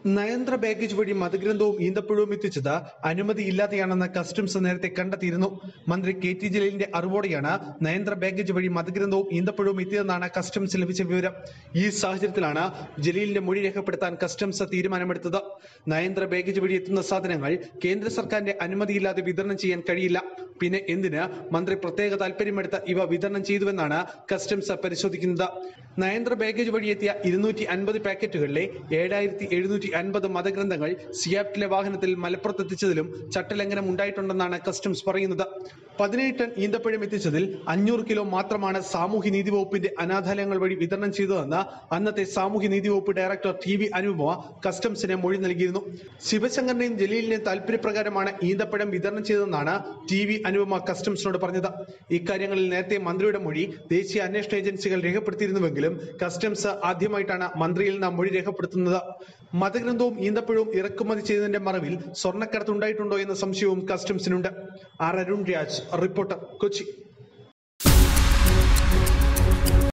നയന്ത്ര baggage വഴി മതഗ്രന്ഥവും ഈന്തപ്പഴവും എത്തിച്ചത് അനുമതിയില്ലാതെയാണെന്ന് customs നേരത്തെ കണ്ടെത്തിയിരുന്നു മന്ത്രി കെ ടി ജലീലിന്റെ അറിവോടെയാണ് നയന്ത്ര ബാഗേജ് വഴി മതഗ്രന്ഥവും ഈന്തപ്പഴവും എത്തിയതെന്നാണ് കസ്റ്റംസ് ലഭിച്ച വിവരം ഈ സാഹചര്യത്തിലാണ് ജലീലിന്റെ മൊഴി രേഖപ്പെടുത്താൻ കസ്റ്റംസ് തീരുമാനമെടുത്തത് നയന്ത്ര ബാഗേജ് വഴി എത്തുന്ന സാധനങ്ങൾ കേന്ദ്ര സർക്കാരിന്റെ അനുമതിയില്ലാതെ വിതരണം ചെയ്യാൻ കഴിയില്ല പിന്നെ എന്തിന് മന്ത്രി പ്രത്യേക താല്പര്യമെടുത്ത് ഇവ വിതരണം ചെയ്തുവെന്നാണ് കസ്റ്റംസ് പരിശോധിക്കുന്നത് നയന്ത്ര ബാഗേജ് വഴി എത്തിയ ഇരുന്നൂറ്റി അൻപത് പാക്കറ്റുകളിലെ ഏഴായിരത്തി എഴുന്നൂറ്റി അൻപത് മതഗ്രന്ഥങ്ങൾ സിയാപ്റ്റിലെ വാഹനത്തിൽ മലപ്പുറത്തെത്തിച്ചതിലും ചട്ടലംഘനം ഉണ്ടായിട്ടുണ്ടെന്നാണ് കസ്റ്റംസ് പറയുന്നത് പതിനേഴ് ടൺ ഈന്തപ്പഴം എത്തിച്ചതിൽ അഞ്ഞൂറ് കിലോ മാത്രമാണ് സാമൂഹ്യ നീതി വകുപ്പിന്റെ അനാഥാലയങ്ങൾ വഴി വിതരണം ചെയ്തതെന്ന് അന്നത്തെ സാമൂഹ്യ നീതി വകുപ്പ് ഡയറക്ടർ ടി വി അനുപമ കസ്റ്റംസിന് മൊഴി നൽകിയിരുന്നു ശിവശങ്കറിന്റെയും ജലീലിന്റെയും താല്പര്യപ്രകാരമാണ് ഈന്തപ്പഴം വിതരണം ചെയ്തതെന്നാണ് ടി വി അനുപമ കസ്റ്റംസിനോട് പറഞ്ഞത് ഇക്കാര്യങ്ങളിൽ നേരത്തെ മന്ത്രിയുടെ മൊഴി ദേശീയ അന്വേഷണ ഏജൻസികൾ രേഖപ്പെടുത്തിയിരുന്നുവെങ്കിലും കസ്റ്റംസ് ആദ്യമായിട്ടാണ് മന്ത്രിയിൽ നിന്ന് മൊഴി രേഖപ്പെടുത്തുന്നത് മതഗ്രന്ഥവും ഈന്തപ്പഴവും ഇറക്കുമതി ചെയ്തതിന്റെ മറവിൽ സ്വർണ്ണക്കടത്ത് ഉണ്ടായിട്ടുണ്ടോ എന്ന സംശയവും കസ്റ്റംസിനുണ്ട് ആർ അരുൺ രാജ് റിപ്പോർട്ടർ കൊച്ചി